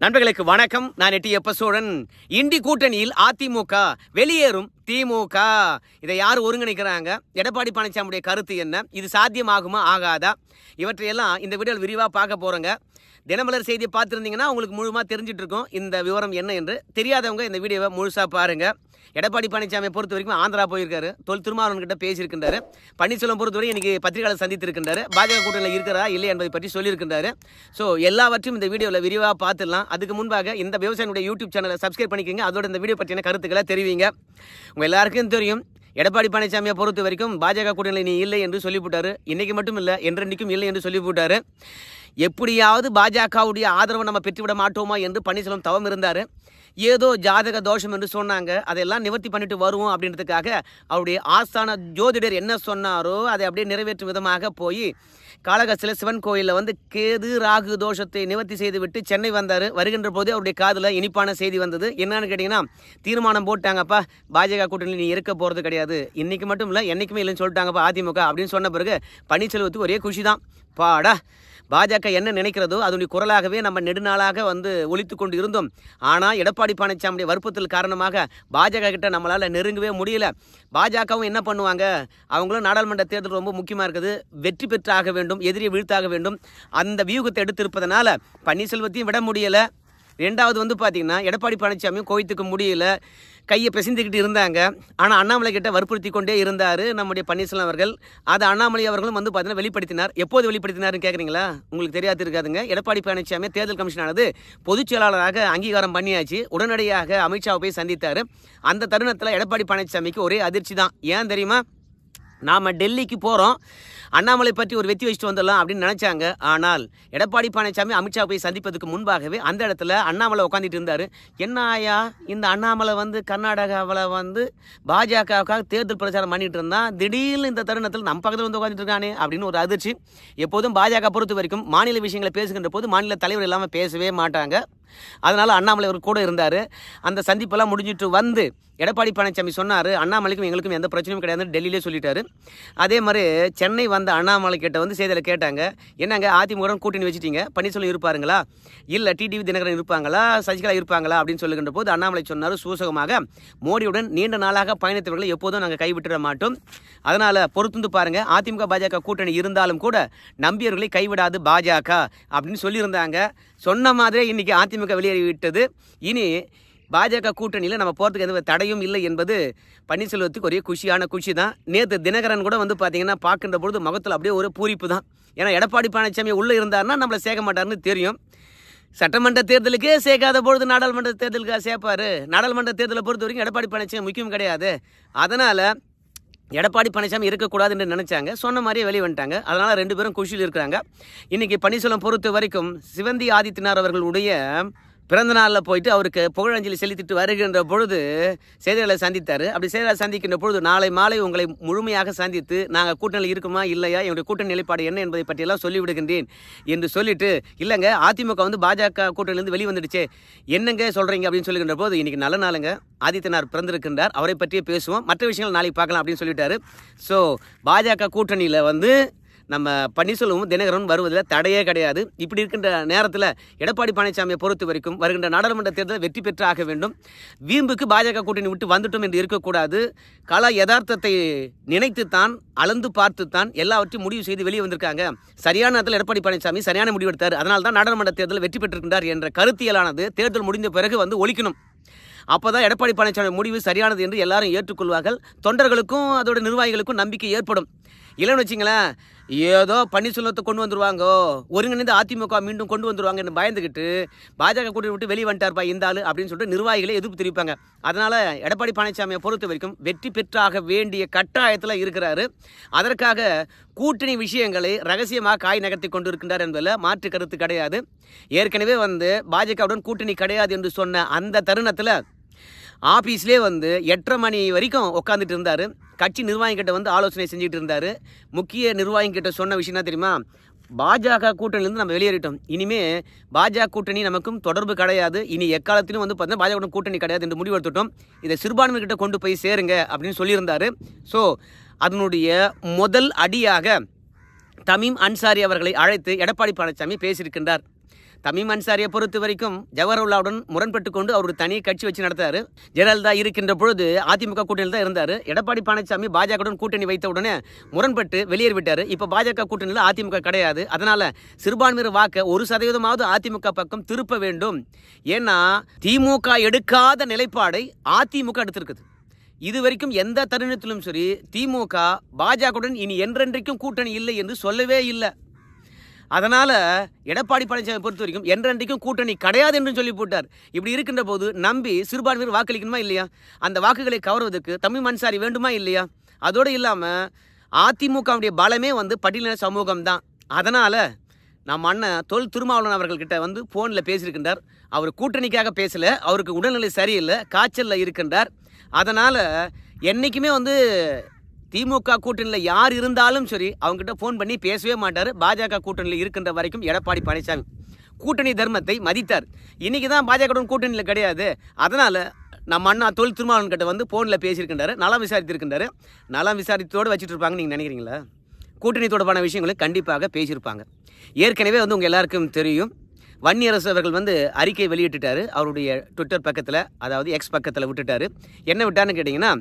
நண்பர்களுக்கு வணக்கம் நான் எட்டி எப்ப சோழன் இண்டி கூட்டணியில் அதிமுக வெளியேறும் திமுக இதை யார் ஒருங்கிணைக்கிறாங்க எடப்பாடி பழனிசாமியுடைய கருத்து என்ன இது சாத்தியமாகுமா ஆகாதா இவற்றையெல்லாம் இந்த வீடியோவில் விரிவாக பார்க்க போறோங்க தினமலர் செய்தியை பார்த்துருந்தீங்கன்னா உங்களுக்கு முழுமா தெரிஞ்சிட்டு இருக்கும் இந்த விவரம் என்ன என்று தெரியாதவங்க இந்த வீடியோவை முழுசா பாருங்க எடப்பாடி பழனிசாமியை பொறுத்த வரைக்கும் ஆந்திரா போயிருக்காரு தொல் திருமாவளவன் கிட்ட பேசியிருக்கின்றாரு பன்னீர்செல்வம் பொறுத்தவரை இன்னைக்கு பத்திரிகையாளர் சந்தித்திருக்கின்றாரு பாஜக கூட்டணியில் இருக்கிறதா இல்லை என்பதை பற்றி சொல்லியிருக்கின்றாரு ஸோ எல்லாவற்றையும் இந்த வீடியோவில் விரிவாக பார்த்துடலாம் அதுக்கு முன்பாக இந்த விவசாயினுடைய யூடியூப் சேனலை சப்ஸ்கிரைப் பண்ணிக்கோங்க அதோட இந்த வீடியோ பற்றின கருத்துக்களை தெரிவிங்க உங்கள் எல்லாருக்கும் தெரியும் எடப்பாடி பழனிசாமியை பொறுத்த வரைக்கும் பாஜக கூட்டணியில் நீ இல்லை என்று சொல்லிவிட்டாரு இன்னைக்கு மட்டும் இல்லை என்றென்றைக்கும் இல்லை என்று சொல்லிவிட்டாரு எப்படியாவது பாஜகவுடைய ஆதரவை நம்ம பெற்றுவிட மாட்டோமா என்று பன்னீர்செல்வம் தவம் இருந்தார் ஏதோ ஜாதக தோஷம் என்று சொன்னாங்க அதெல்லாம் நிவர்த்தி பண்ணிட்டு வருவோம் அப்படின்றதுக்காக அவருடைய ஆஸ்தான ஜோதிடர் என்ன சொன்னாரோ அதை அப்படியே நிறைவேற்றும் விதமாக போய் காளகஸ்தில சிவன் கோயிலில் வந்து கேது ராகு தோஷத்தை நிவர்த்தி செய்துவிட்டு சென்னை வந்தார் வருகின்ற போதே அவருடைய காதில் இனிப்பான செய்தி வந்தது என்னன்னு கேட்டிங்கன்னா தீர்மானம் போட்டாங்கப்பா பாஜக கூட்டணியில் நீ இருக்க போகிறது கிடையாது இன்னைக்கு மட்டும் இல்லை என்றைக்குமே இல்லைன்னு சொல்லிட்டாங்கப்பா அதிமுக அப்படின்னு சொன்ன பிறகு பன்னீர்செல்வத்துக்கு ஒரே குஷி தான் பாடா பாஜக என்ன நினைக்கிறதோ அதனுடைய குரலாகவே நம்ம நெடுநாளாக வந்து ஒழித்து கொண்டு இருந்தோம் ஆனால் எடப்பாடி பழனிசாமியுடைய வற்புறுத்தல் காரணமாக பாஜக கிட்ட நம்மளால் நெருங்கவே முடியல பாஜகவும் என்ன பண்ணுவாங்க அவங்களும் நாடாளுமன்ற தேர்தல் ரொம்ப முக்கியமாக இருக்குது வெற்றி பெற்றாக வேண்டும் எதிரியை வீழ்த்தாக வேண்டும் அந்த வியூகத்தை எடுத்திருப்பதனால பன்னீர்செல்வத்தையும் விட முடியலை ரெண்டாவது வந்து பார்த்தீங்கன்னா எடப்பாடி பழனிசாமியும் கோயத்துக்கு முடியல கையை பிசைந்துக்கிட்டு இருந்தாங்க ஆனால் அண்ணாமலை கிட்ட வற்புறுத்தி கொண்டே இருந்தார் நம்முடைய பன்னீர்செல்வம் அவர்கள் அதை அண்ணாமலை அவர்களும் வந்து பார்த்தீங்கன்னா வெளிப்படுத்தினார் எப்போது வெளிப்படுத்தினார்னு கேட்குறீங்களா உங்களுக்கு தெரியாது இருக்காதுங்க எடப்பாடி பழனிசாமி தேர்தல் கமிஷனானது பொதுச் செயலாளராக அங்கீகாரம் பண்ணியாச்சு உடனடியாக அமித்ஷாவை போய் சந்தித்தார் அந்த தருணத்தில் எடப்பாடி பழனிசாமிக்கு ஒரே அதிர்ச்சி தான் ஏன் தெரியுமா நாம் டெல்லிக்கு போகிறோம் அண்ணாமலை பற்றி ஒரு வெற்றி வச்சுட்டு வந்துடலாம் அப்படின்னு நினச்சாங்க ஆனால் எடப்பாடி பழனிசாமி அமித்ஷா போய் சந்திப்பதற்கு முன்பாகவே அந்த இடத்துல அண்ணாமலை உட்காந்துட்டு இருந்தார் என்ன ஆயா இந்த அண்ணாமலை வந்து கர்நாடகாவில் வந்து பாஜகவுக்காக தேர்தல் பிரச்சாரம் பண்ணிட்டு இருந்தான் திடீர்னு இந்த தருணத்தில் நம்ம பக்கத்தில் வந்து உட்காந்துட்டு இருக்கானே அப்படின்னு ஒரு அதிர்ச்சி எப்போதும் பாஜக பொறுத்த வரைக்கும் மாநில விஷயங்களை பேசுகின்ற போது மாநில தலைவர் இல்லாமல் பேசவே மாட்டாங்க அதனால் அண்ணாமலை அவர் கூட இருந்தார் அந்த சந்திப்பெல்லாம் முடிஞ்சிட்டு வந்து எடப்பாடி பழனிசாமி சொன்னார் அண்ணாமலைக்கும் எங்களுக்கும் எந்த பிரச்சனையும் கிடையாதுன்னு டெல்லியிலே சொல்லிட்டாரு அதே மாதிரி சென்னை வந்த அண்ணாமலை கிட்ட வந்து செய்தியில் கேட்டாங்க என்னங்க அதிமுக கூட்டணி வச்சுட்டீங்க பன்னீர்செல்வம் இருப்பாருங்களா இல்லை டிடிவி தினகரன் இருப்பாங்களா சசிகலா இருப்பாங்களா அப்படின்னு சொல்லுகின்ற போது அண்ணாமலை சொன்னார் சூசகமாக மோடியுடன் நீண்ட நாளாக பயணித்தவர்களை எப்போதும் நாங்கள் கைவிட்டுட மாட்டோம் அதனால் பொறுத்துந்து பாருங்கள் அதிமுக பாஜக கூட்டணி இருந்தாலும் கூட நம்பியவர்களை கைவிடாது பாஜக அப்படின்னு சொல்லியிருந்தாங்க சொன்ன மாதிரியே இன்னைக்கு அதிமுக வெளியேறிவிட்டது இனி பாஜக கூட்டணியில் நம்ம போகிறதுக்கு எந்த தடையும் இல்லை என்பது பன்னீர்செல்வத்துக்கு ஒரே குஷியான குஷி தான் நேற்று தினகரன் கூட வந்து பார்த்தீங்கன்னா பார்க்கின்ற பொழுது முகத்தில் அப்படியே ஒரு பூரிப்பு தான் ஏன்னா எடப்பாடி பழனிசாமி உள்ளே இருந்தாருன்னா நம்மளை சேர்க்க மாட்டார்னு தெரியும் சட்டமன்ற தேர்தலுக்கே சேர்க்காத பொழுது நாடாளுமன்ற தேர்தலுக்கு சேர்ப்பாரு நாடாளுமன்ற தேர்தலை பொறுத்த வரைக்கும் எடப்பாடி பழனிசாமி முக்கியம் கிடையாது அதனால் எடப்பாடி பழனிசாமி இருக்கக்கூடாதுன்னு நினைச்சாங்க சொன்ன மாதிரியே வெளியே வந்துட்டாங்க அதனால் ரெண்டு பேரும் குஷியில் இருக்கிறாங்க இன்னைக்கு பன்னீர்செல்வம் பொறுத்த வரைக்கும் சிவந்தி ஆதித்யநாத் அவர்களுடைய பிறந்த நாளில் போயிட்டு அவருக்கு புகழஞ்சலி செலுத்திட்டு வருகின்ற பொழுது செய்தியாளரை சந்தித்தார் அப்படி செய்தியாளர் சந்திக்கின்ற பொழுது நாளை மாலை உங்களை முழுமையாக சந்தித்து நாங்கள் கூட்டணியில் இருக்குமா இல்லையா என்னுடைய கூட்டணி நிலைப்பாடு என்ன என்பதை பற்றியெல்லாம் சொல்லிவிடுகின்றேன் என்று சொல்லிட்டு இல்லைங்க அதிமுக வந்து பாஜக கூட்டணியிலிருந்து வெளியே வந்துடுச்சே என்னங்க சொல்கிறீங்க அப்படின்னு சொல்லுகின்ற போது இன்னைக்கு நல்ல நாளுங்க ஆதித்யநாத் பிறந்திருக்கின்றார் அவரை பற்றியே பேசுவோம் மற்ற விஷயங்கள் நாளைக்கு பார்க்கலாம் அப்படின்னு சொல்லிட்டாரு ஸோ பாஜக கூட்டணியில் வந்து நம்ம பன்னீர்செல்வமும் தினகரனும் வருவதில் தடையே கிடையாது இப்படி இருக்கின்ற நேரத்தில் எடப்பாடி பழனிசாமியை பொறுத்த வரைக்கும் வருகின்ற நாடாளுமன்ற தேர்தலில் வெற்றி பெற்று ஆக வேண்டும் வீம்புக்கு பாஜக கூட்டணி விட்டு வந்துட்டோம் என்று இருக்கக்கூடாது கல யதார்த்தத்தை நினைத்துத்தான் அளந்து பார்த்துத்தான் எல்லாவற்றையும் முடிவு செய்து வெளியே வந்திருக்காங்க சரியான நேரத்தில் எடப்பாடி பழனிசாமி சரியான முடிவு எடுத்தார் அதனால தான் நாடாளுமன்ற தேர்தலில் வெற்றி பெற்றிருக்கின்றார் என்ற கருத்தியலானது தேர்தல் முடிந்த பிறகு வந்து ஒழிக்கணும் அப்போதான் எடப்பாடி பழனிசாமி முடிவு சரியானது என்று எல்லாரும் ஏற்றுக்கொள்வார்கள் தொண்டர்களுக்கும் அதோட நிர்வாகிகளுக்கும் நம்பிக்கை ஏற்படும் இல்லைன்னு வச்சிங்களேன் ஏதோ பன்னீர்செல்வத்தை கொண்டு வந்துருவாங்க ஒருங்கிணைந்து அதிமுக மீண்டும் கொண்டு வந்துருவாங்கன்னு பயந்துக்கிட்டு பாஜக கூட்டணி விட்டு வெளியே வந்துட்டார்ப்பா இந்த ஆளு அப்படின்னு சொல்லிட்டு நிர்வாகிகளே எதிர்ப்பு தெரிவிப்பாங்க அதனால எடப்பாடி பழனிசாமியை பொறுத்த வரைக்கும் வெற்றி பெற்றாக வேண்டிய கட்டாயத்தில் இருக்கிறாரு அதற்காக கூட்டணி விஷயங்களை ரகசியமாக காய் நகர்த்தி கொண்டு இருக்கின்றார் என்பதில் மாற்று கருத்து கிடையாது ஏற்கனவே வந்து பாஜகவுடன் கூட்டணி கிடையாது என்று சொன்ன அந்த தருணத்தில் ஆஃபீஸ்லேயே வந்து எட்டரை மணி வரைக்கும் உட்காந்துட்டு இருந்தார் கட்சி நிர்வாகிகிட்ட வந்து ஆலோசனை செஞ்சுட்டு இருந்தார் முக்கிய நிர்வாகிகிட்ட சொன்ன விஷயம் என்ன தெரியுமா பாஜக கூட்டணியிலேருந்து நம்ம வெளியேறிட்டோம் இனிமே பாஜக கூட்டணி நமக்கும் தொடர்பு கிடையாது இனி எக்காலத்திலும் வந்து பார்த்தீங்கன்னா பாஜக கூட்டணி கிடையாது என்று முடிவெடுத்துட்டோம் இதை சிறுபான்மைகிட்ட கொண்டு போய் சேருங்க அப்படின்னு சொல்லியிருந்தாரு ஸோ அதனுடைய முதல் அடியாக தமீம் அன்சாரி அவர்களை அழைத்து எடப்பாடி பழனிசாமி பேசியிருக்கின்றார் தமிம் அன்சாரியை பொறுத்த வரைக்கும் ஜவஹர்லாவுடன் முரண்பட்டு கொண்டு அவர் ஒரு தனி கட்சி வச்சு நடத்தாரு ஜெயலலிதா இருக்கின்ற பொழுது அதிமுக கூட்டணியில் தான் இருந்தார் எடப்பாடி பழனிசாமி பாஜகவுடன் கூட்டணி வைத்த உடனே முரண்பட்டு வெளியேறி விட்டார் இப்போ பாஜக கூட்டணியில் அதிமுக கிடையாது அதனால சிறுபான்மையர் வாக்க ஒரு சதவீதமாவது அதிமுக பக்கம் திருப்ப வேண்டும் ஏன்னா திமுக எடுக்காத நிலைப்பாடை அதிமுக எடுத்திருக்குது இது வரைக்கும் எந்த தருணத்திலும் சரி திமுக பாஜகவுடன் இனி என்றென்றைக்கும் கூட்டணி இல்லை என்று சொல்லவே இல்லை அதனால எடப்பாடி பழனிசாமி பொறுத்த வரைக்கும் என்றென்றைக்கும் கூட்டணி கிடையாது என்று சொல்லி போட்டார் இப்படி இருக்கின்ற போது நம்பி சிறுபான்மையர் வாக்களிக்கணுமா இல்லையா அந்த வாக்குகளை கவர்வதற்கு தமிழ் மன்சாரி வேண்டுமா இல்லையா அதோடு இல்லாமல் அதிமுகவுடைய பலமே வந்து பட்டியலின சமூகம் தான் அதனால நம்ம அண்ணன் தொல் திருமாவளவன் அவர்கள்கிட்ட வந்து ஃபோனில் பேசியிருக்கின்றார் அவர் கூட்டணிக்காக பேசல அவருக்கு உடல்நிலை சரியில்லை காய்ச்சலில் இருக்கின்றார் அதனால் என்றைக்குமே வந்து திமுக கூட்டணியில் யார் இருந்தாலும் சரி அவங்ககிட்ட ஃபோன் பண்ணி பேசவே மாட்டார் பாஜக கூட்டணியில் இருக்கின்ற வரைக்கும் எடப்பாடி பழனிசாமி கூட்டணி தர்மத்தை மதித்தார் இன்னைக்கு தான் பாஜக கூட்டணியில் கிடையாது அதனால் நம்ம அண்ணா தொல் திருமாவளவன் கிட்ட வந்து ஃபோனில் பேசியிருக்கின்றாரு நலம் விசாரித்திருக்கின்றாரு நலம் விசாரித்தோடு வச்சுட்டு இருப்பாங்கன்னு நீங்கள் நினைக்கிறீங்களா கூட்டணி தொடர்பான விஷயங்களை கண்டிப்பாக பேசியிருப்பாங்க ஏற்கனவே வந்து உங்கள் எல்லாருக்கும் தெரியும் வன்னியரசு அவர்கள் வந்து அறிக்கை வெளியிட்டுட்டாரு அவருடைய ட்விட்டர் பக்கத்தில் அதாவது எக்ஸ் பக்கத்தில் விட்டுட்டாரு என்ன விட்டான்னு கேட்டிங்கன்னா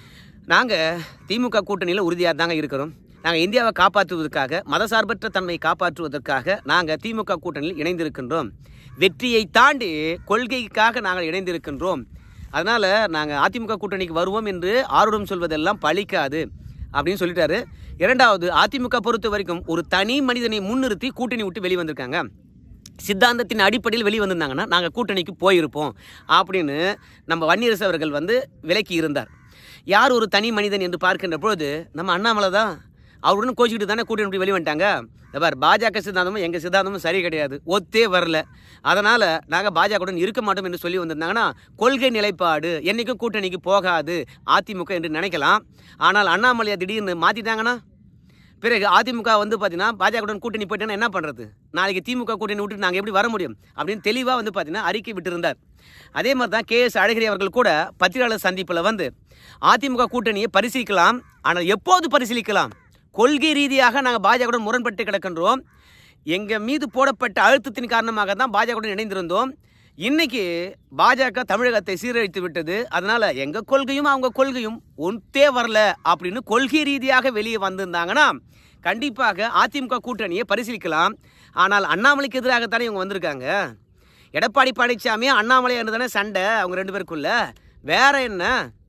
நாங்கள் திமுக கூட்டணியில் உறுதியாக தாங்க இருக்கிறோம் நாங்கள் இந்தியாவை காப்பாற்றுவதற்காக மதசார்பற்ற தன்மை காப்பாற்றுவதற்காக நாங்கள் திமுக கூட்டணியில் இணைந்திருக்கின்றோம் வெற்றியை தாண்டி கொள்கைக்காக நாங்கள் இணைந்திருக்கின்றோம் அதனால் நாங்கள் அதிமுக கூட்டணிக்கு வருவோம் என்று ஆர்வம் சொல்வதெல்லாம் பழிக்காது அப்படின்னு சொல்லிட்டாரு இரண்டாவது அதிமுக பொறுத்த வரைக்கும் ஒரு தனி மனிதனை முன்னிறுத்தி கூட்டணி விட்டு வெளியே வந்திருக்காங்க சித்தாந்தத்தின் அடிப்படையில் வெளியே வந்திருந்தாங்கன்னா நாங்கள் கூட்டணிக்கு போயிருப்போம் அப்படின்னு நம்ம வன்னியரசு அவர்கள் வந்து விலக்கி இருந்தார் யார் ஒரு தனி மனிதன் என்று பார்க்கின்ற பொழுது நம்ம அண்ணாமலை தான் அவருடன் கோச்சிக்கிட்டு தானே கூட்டணி விட்டு வெளியே வந்துட்டாங்க இந்த பார் பாஜக சித்தாந்தமும் எங்கள் சித்தாந்தமும் சரி கிடையாது ஒத்தே வரல அதனால் நாங்கள் பாஜகவுடன் இருக்க மாட்டோம் என்று சொல்லி வந்திருந்தாங்கன்னா கொள்கை நிலைப்பாடு என்றைக்கும் கூட்டணிக்கு போகாது அதிமுக என்று நினைக்கலாம் ஆனால் அண்ணாமலையை திடீர்னு மாற்றிட்டாங்கன்னா பிறகு அதிமுக வந்து பார்த்தீங்கன்னா பாஜகவுடன் கூட்டணி போயிட்டேன்னா என்ன பண்ணுறது நாளைக்கு திமுக கூட்டணி விட்டு நாங்கள் எப்படி வர முடியும் அப்படின்னு தெளிவாக வந்து பார்த்தீங்கன்னா அறிக்கை விட்டிருந்தார் அதே மாதிரி தான் கே எஸ் அழகிரி அவர்கள் கூட பத்திரிகையாளர் சந்திப்பில் வந்து அதிமுக கூட்டணியை பரிசீலிக்கலாம் ஆனால் எப்போது பரிசீலிக்கலாம் கொள்கை ரீதியாக நாங்கள் பாஜகவுடன் முரண்பட்டு கிடக்கின்றோம் எங்கள் மீது போடப்பட்ட அழுத்தத்தின் காரணமாக தான் பாஜகவுடன் இணைந்திருந்தோம் இன்னைக்கு பாஜக தமிழகத்தை சீரழித்து விட்டது அதனால எங்க கொள்கையும் அவங்க கொள்கையும் ஒன்றே வரல அப்படின்னு கொள்கை ரீதியாக வெளியே வந்திருந்தாங்கன்னா கண்டிப்பாக அதிமுக கூட்டணியை பரிசீலிக்கலாம் ஆனால் அண்ணாமலைக்கு எதிராகத்தானே இவங்க வந்திருக்காங்க எடப்பாடி பழனிசாமி அண்ணாமலை என்று தானே சண்டை அவங்க ரெண்டு பேருக்குள்ள வேற என்ன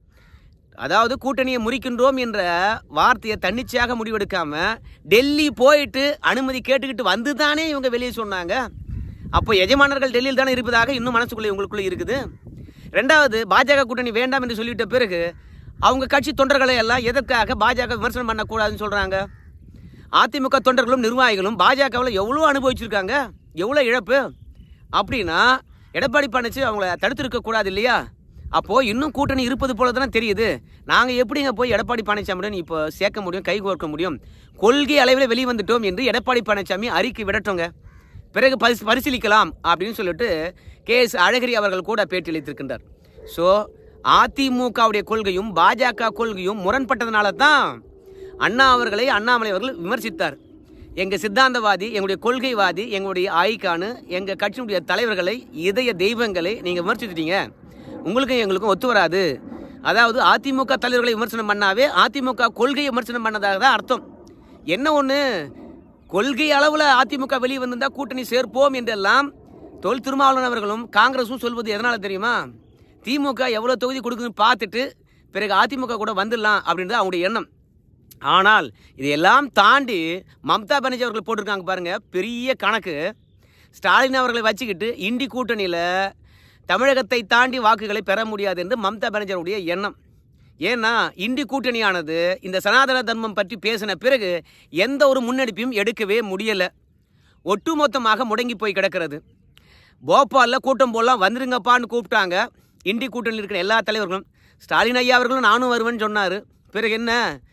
அதாவது கூட்டணியை முறிக்கின்றோம் என்ற வார்த்தையை தன்னிச்சையாக முடிவெடுக்காம டெல்லி போயிட்டு அனுமதி கேட்டுக்கிட்டு வந்து தானே இவங்க வெளியே சொன்னாங்க அப்போ எஜமானர்கள் டெல்லியில் தானே இருப்பதாக இன்னும் மனசுக்குள்ளே உங்களுக்குள்ளே இருக்குது ரெண்டாவது பாஜக கூட்டணி வேண்டாம் என்று சொல்லிவிட்ட பிறகு அவங்க கட்சி தொண்டர்களை எல்லாம் எதற்காக பாஜக விமர்சனம் பண்ணக்கூடாதுன்னு சொல்கிறாங்க அதிமுக தொண்டர்களும் நிர்வாகிகளும் பாஜகவில் எவ்வளோ அனுபவிச்சிருக்காங்க எவ்வளோ இழப்பு அப்படின்னா எடப்பாடி பழனிசாமி அவங்கள தடுத்திருக்க கூடாது இல்லையா அப்போது இன்னும் கூட்டணி இருப்பது போல தானே தெரியுது நாங்கள் எப்படிங்க போய் எடப்பாடி பழனிசாமியுடன் இப்போ சேர்க்க முடியும் கை கோர்க்க முடியும் கொள்கை அளவில் வெளியே வந்துட்டோம் என்று எடப்பாடி பழனிசாமி அறிக்கை விடட்டோங்க பிறகு பரிசு பரிசீலிக்கலாம் அப்படின்னு சொல்லிட்டு கே எஸ் அழகிரி அவர்கள் கூட பேட்டியளித்திருக்கின்றார் ஸோ அதிமுகவுடைய கொள்கையும் பாஜக கொள்கையும் முரண்பட்டதுனால தான் அண்ணா அவர்களை அண்ணாமலை அவர்கள் விமர்சித்தார் எங்கள் சித்தாந்தவாதி எங்களுடைய கொள்கைவாதி எங்களுடைய ஆய்க்கானு எங்கள் கட்சியினுடைய தலைவர்களை இதய தெய்வங்களை நீங்கள் விமர்சித்துட்டீங்க உங்களுக்கும் எங்களுக்கும் ஒத்து வராது அதாவது அதிமுக தலைவர்களை விமர்சனம் பண்ணாவே அதிமுக கொள்கையை விமர்சனம் பண்ணதாக தான் அர்த்தம் என்ன ஒன்று கொள்கை அளவில் அதிமுக வெளியே வந்திருந்தா கூட்டணி சேர்ப்போம் என்றெல்லாம் தொல் திருமாவளவன் அவர்களும் காங்கிரஸும் சொல்வது எதனால தெரியுமா திமுக எவ்வளோ தொகுதி கொடுக்குன்னு பார்த்துட்டு பிறகு அதிமுக கூட வந்துடலாம் அப்படின்றது அவங்களுடைய எண்ணம் ஆனால் இதையெல்லாம் தாண்டி மம்தா பானர்ஜி அவர்கள் போட்டிருக்காங்க பாருங்க பெரிய கணக்கு ஸ்டாலின் அவர்களை வச்சுக்கிட்டு இண்டி கூட்டணியில் தமிழகத்தை தாண்டி வாக்குகளை பெற முடியாது என்று மம்தா பானர்ஜி அவருடைய எண்ணம் ஏன்னா இண்டி கூட்டணியானது இந்த சனாதன தர்மம் பற்றி பேசின பிறகு எந்த ஒரு முன்னெடுப்பையும் எடுக்கவே முடியலை ஒட்டுமொத்தமாக முடங்கி போய் கிடக்கிறது போபாலில் கூட்டம் போடலாம் வந்துருங்கப்பான்னு கூப்பிட்டாங்க இண்டி கூட்டணியில் இருக்கிற எல்லா தலைவர்களும் ஸ்டாலின் ஐயா அவர்களும் நானும் வருவேன்னு சொன்னார் பிறகு என்ன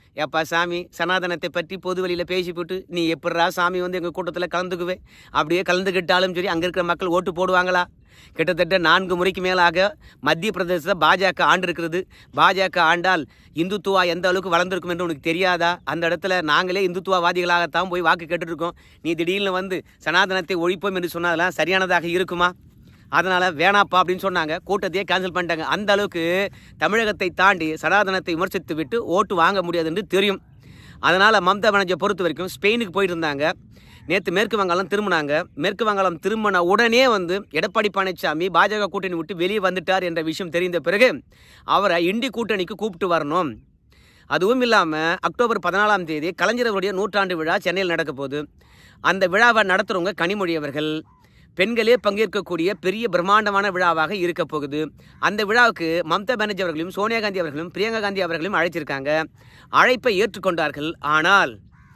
ஏப்பா சாமி சனாதனத்தை பற்றி பொது வழியில் பேசி போட்டு நீ எப்படிரா சாமி வந்து எங்கள் கூட்டத்தில் கலந்துக்குவே அப்படியே கலந்துக்கிட்டாலும் சரி அங்கே இருக்கிற மக்கள் ஓட்டு போடுவாங்களா கிட்டத்தட்ட நான்கு முறைக்கு மேலாக மத்திய பிரதேசத்தை பாஜக ஆண்டு இருக்கிறது பாஜக ஆண்டால் இந்துத்துவா எந்த அளவுக்கு வளர்ந்துருக்கும் என்று உனக்கு தெரியாதா அந்த இடத்துல நாங்களே இந்துத்துவவாதிகளாகத்தான் போய் வாக்கு கேட்டுருக்கோம் நீ திடீர்னு வந்து சனாதனத்தை ஒழிப்போம் என்று சொன்னதெல்லாம் சரியானதாக இருக்குமா அதனால் வேணாப்பா அப்படின்னு சொன்னாங்க கூட்டத்தையே கேன்சல் பண்ணிட்டாங்க அந்த அளவுக்கு தமிழகத்தை தாண்டி சனாதனத்தை விமர்சித்து விட்டு ஓட்டு வாங்க முடியாது என்று தெரியும் அதனால் மம்தா பானர்ஜியை பொறுத்த வரைக்கும் ஸ்பெயினுக்கு போயிட்டு இருந்தாங்க நேற்று மேற்கு வங்காளம் திரும்பினாங்க மேற்கு வங்காளம் திரும்பின உடனே வந்து எடப்பாடி பழனிசாமி பாஜக கூட்டணி விட்டு வெளியே வந்துட்டார் என்ற விஷயம் தெரிந்த பிறகு அவரை இண்டி கூட்டணிக்கு கூப்பிட்டு வரணும் அதுவும் இல்லாமல் அக்டோபர் பதினாலாம் தேதி கலைஞரவருடைய நூற்றாண்டு விழா சென்னையில் நடக்க போகுது அந்த விழாவை நடத்துகிறவங்க கனிமொழி அவர்கள் பெண்களே பங்கேற்கக்கூடிய பெரிய பிரம்மாண்டமான விழாவாக இருக்க போகுது அந்த விழாவுக்கு மம்தா பானர்ஜி அவர்களையும் சோனியா காந்தி அவர்களும் பிரியங்கா காந்தி அவர்களையும் அழைச்சிருக்காங்க அழைப்பை ஏற்றுக்கொண்டார்கள் ஆனால்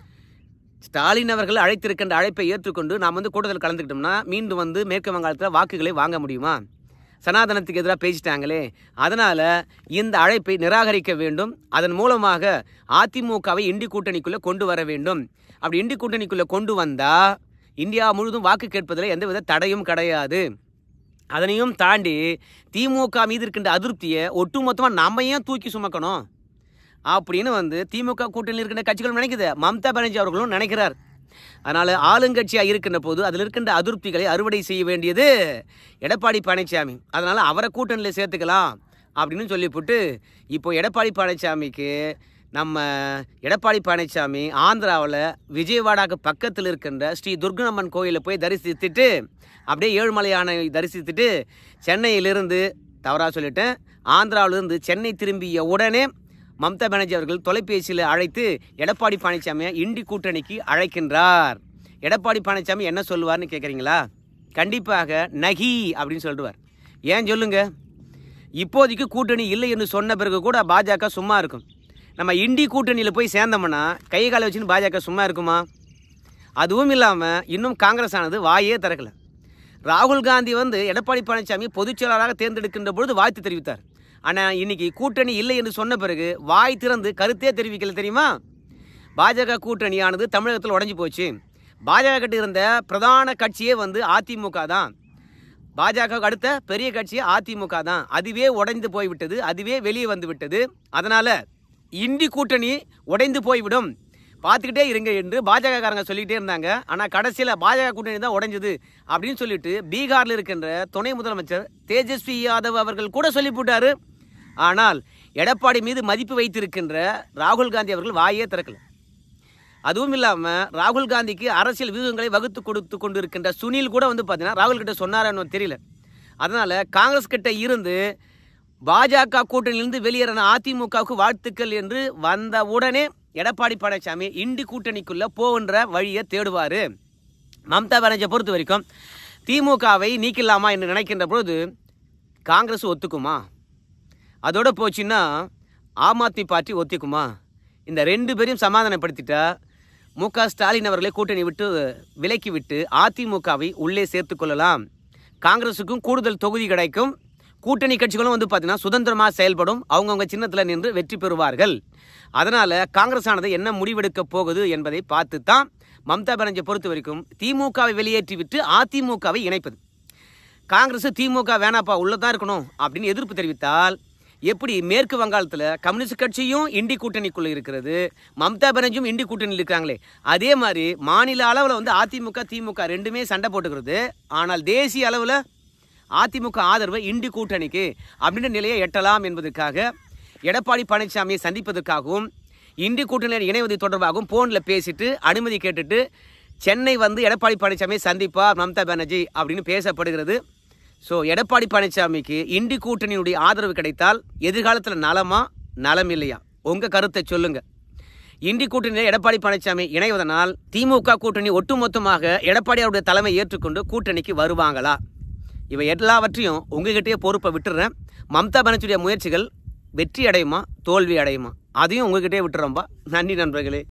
ஸ்டாலின் அவர்கள் அழைத்திருக்கின்ற அழைப்பை ஏற்றுக்கொண்டு நாம் வந்து கூட்டத்தில் கலந்துக்கிட்டோம்னா மீண்டும் வந்து மேற்கு வங்காளத்தில் வாக்குகளை வாங்க முடியுமா சனாதனத்துக்கு எதிராக பேசிட்டாங்களே அதனால் இந்த அழைப்பை நிராகரிக்க வேண்டும் அதன் மூலமாக அதிமுகவை இண்டி கூட்டணிக்குள்ளே கொண்டு வர வேண்டும் அப்படி இண்டி கூட்டணிக்குள்ளே கொண்டு வந்தால் இந்தியா முழுவதும் வாக்கு கேட்பதில் எந்தவித தடையும் கிடையாது அதனையும் தாண்டி திமுக மீது இருக்கின்ற அதிருப்தியை ஒட்டுமொத்தமாக நம்ம ஏன் தூக்கி சுமக்கணும் அப்படின்னு வந்து திமுக கூட்டணியில் இருக்கின்ற கட்சிகளும் நினைக்குது மம்தா பானர்ஜி அவர்களும் நினைக்கிறார் அதனால் ஆளுங்கட்சியாக இருக்கின்ற போது அதில் இருக்கின்ற அதிருப்திகளை அறுவடை செய்ய வேண்டியது எடப்பாடி பழனிசாமி அதனால் அவரை கூட்டணியில் சேர்த்துக்கலாம் அப்படின்னு சொல்லிவிட்டு இப்போ எடப்பாடி பழனிசாமிக்கு நம்ம எடப்பாடி பழனிசாமி ஆந்திராவில் விஜயவாடாக்கு பக்கத்தில் இருக்கின்ற ஸ்ரீ துர்கனம்மன் கோயிலில் போய் தரிசித்துட்டு அப்படியே ஏழுமலையானை தரிசித்துட்டு சென்னையிலிருந்து தவறாக சொல்லிட்டேன் ஆந்திராவிலிருந்து சென்னை திரும்பிய உடனே மம்தா பானர்ஜி அவர்கள் தொலைபேசியில் அழைத்து எடப்பாடி பழனிசாமியை இண்டி கூட்டணிக்கு அழைக்கின்றார் எடப்பாடி பழனிசாமி என்ன சொல்லுவார்னு கேட்குறீங்களா கண்டிப்பாக நகி அப்படின்னு சொல்லுவார் ஏன் சொல்லுங்க இப்போதைக்கு கூட்டணி இல்லை என்று சொன்ன பிறகு கூட பாஜக சும்மா இருக்கும் நம்ம இண்டி கூட்டணியில் போய் சேர்ந்தோம்னா கை காலை வச்சுன்னு பாஜக சும்மா இருக்குமா அதுவும் இல்லாமல் இன்னும் காங்கிரஸ் ஆனது வாயே திறக்கல ராகுல் காந்தி வந்து எடப்பாடி பழனிசாமி பொதுச் செயலாளராக தேர்ந்தெடுக்கின்ற பொழுது வாழ்த்து தெரிவித்தார் ஆனால் இன்னைக்கு கூட்டணி இல்லை என்று சொன்ன பிறகு வாய் திறந்து கருத்தே தெரிவிக்கல தெரியுமா பாஜக கூட்டணியானது தமிழகத்தில் உடஞ்சி போச்சு பாஜக கிட்ட இருந்த பிரதான கட்சியே வந்து அதிமுக தான் பாஜகவுக்கு அடுத்த பெரிய கட்சி அதிமுக தான் அதுவே உடைந்து போய்விட்டது அதுவே வெளியே வந்து விட்டது அதனால் இந்தி கூட்டணி உடைந்து போய்விடும் பார்த்துக்கிட்டே இருங்க என்று பாஜகக்காரங்க சொல்லிக்கிட்டே இருந்தாங்க ஆனால் கடைசியில் பாஜக கூட்டணி தான் உடைஞ்சது அப்படின்னு சொல்லிட்டு பீகாரில் இருக்கின்ற துணை முதலமைச்சர் தேஜஸ்வி யாதவ் அவர்கள் கூட சொல்லி போட்டாரு ஆனால் எடப்பாடி மீது மதிப்பு வைத்திருக்கின்ற ராகுல் காந்தி அவர்கள் வாயே திறக்கல அதுவும் இல்லாமல் ராகுல் காந்திக்கு அரசியல் வியூகங்களை வகுத்து கொடுத்து கொண்டு இருக்கின்ற சுனில் கூட வந்து பார்த்தீங்கன்னா ராகுல் கிட்ட சொன்னாரான்னு தெரியல அதனால் காங்கிரஸ் கிட்ட இருந்து பாஜக கூட்டணியிலிருந்து வெளியேறின அதிமுகவுக்கு வாழ்த்துக்கள் என்று வந்த உடனே எடப்பாடி பழனிசாமி இண்டி கூட்டணிக்குள்ளே போகின்ற வழியை தேடுவார் மம்தா பானர்ஜியை பொறுத்த வரைக்கும் திமுகவை நீக்கிடலாமா என்று நினைக்கின்ற பொழுது காங்கிரஸ் ஒத்துக்குமா அதோட போச்சுன்னா ஆம் ஆத்மி பார்ட்டி ஒத்திக்குமா இந்த ரெண்டு பேரையும் சமாதானப்படுத்திட்டா மு க ஸ்டாலின் அவர்களை கூட்டணி விட்டு விலக்கி விட்டு அதிமுகவை உள்ளே சேர்த்து கொள்ளலாம் காங்கிரஸுக்கும் கூடுதல் தொகுதி கிடைக்கும் கூட்டணி கட்சிகளும் வந்து பார்த்தீங்கன்னா சுதந்திரமாக செயல்படும் அவங்கவுங்க சின்னத்தில் நின்று வெற்றி பெறுவார்கள் அதனால் காங்கிரஸ் ஆனது என்ன முடிவெடுக்க போகுது என்பதை பார்த்து தான் மம்தா பானர்ஜியை பொறுத்த வரைக்கும் திமுகவை வெளியேற்றி விட்டு அதிமுகவை இணைப்பது காங்கிரஸ் திமுக வேணாப்பா உள்ளதான் இருக்கணும் அப்படின்னு எதிர்ப்பு தெரிவித்தால் எப்படி மேற்கு வங்காளத்தில் கம்யூனிஸ்ட் கட்சியும் இண்டி கூட்டணிக்குள்ள இருக்கிறது மம்தா பானர்ஜியும் இண்டி கூட்டணியில் இருக்காங்களே அதே மாதிரி மாநில அளவில் வந்து அதிமுக திமுக ரெண்டுமே சண்டை போட்டுக்கிறது ஆனால் தேசிய அளவில் அதிமுக ஆதரவு இண்டி கூட்டணிக்கு அப்படின்ற நிலையை எட்டலாம் என்பதற்காக எடப்பாடி பழனிசாமியை சந்திப்பதற்காகவும் இண்டி கூட்டணியில் இணைவது தொடர்பாகவும் ஃபோனில் பேசிட்டு அனுமதி கேட்டுட்டு சென்னை வந்து எடப்பாடி பழனிசாமியை சந்திப்பா மம்தா பானர்ஜி அப்படின்னு பேசப்படுகிறது ஸோ எடப்பாடி பழனிசாமிக்கு இண்டி கூட்டணியுடைய ஆதரவு கிடைத்தால் எதிர்காலத்தில் நலமா நலம் இல்லையா உங்கள் கருத்தை சொல்லுங்க இண்டி கூட்டணியில் எடப்பாடி பழனிசாமி இணைவதனால் திமுக கூட்டணி ஒட்டுமொத்தமாக எடப்பாடி அவருடைய தலைமை ஏற்றுக்கொண்டு கூட்டணிக்கு வருவாங்களா இவை எல்லாவற்றையும் உங்ககிட்டயே பொறுப்பை விட்டுறேன் மம்தா பானர்ஜியுடைய முயற்சிகள் வெற்றி அடையுமா தோல்வி அடையுமா அதையும் உங்ககிட்டயே விட்டுறோம்பா நன்றி நண்பர்களே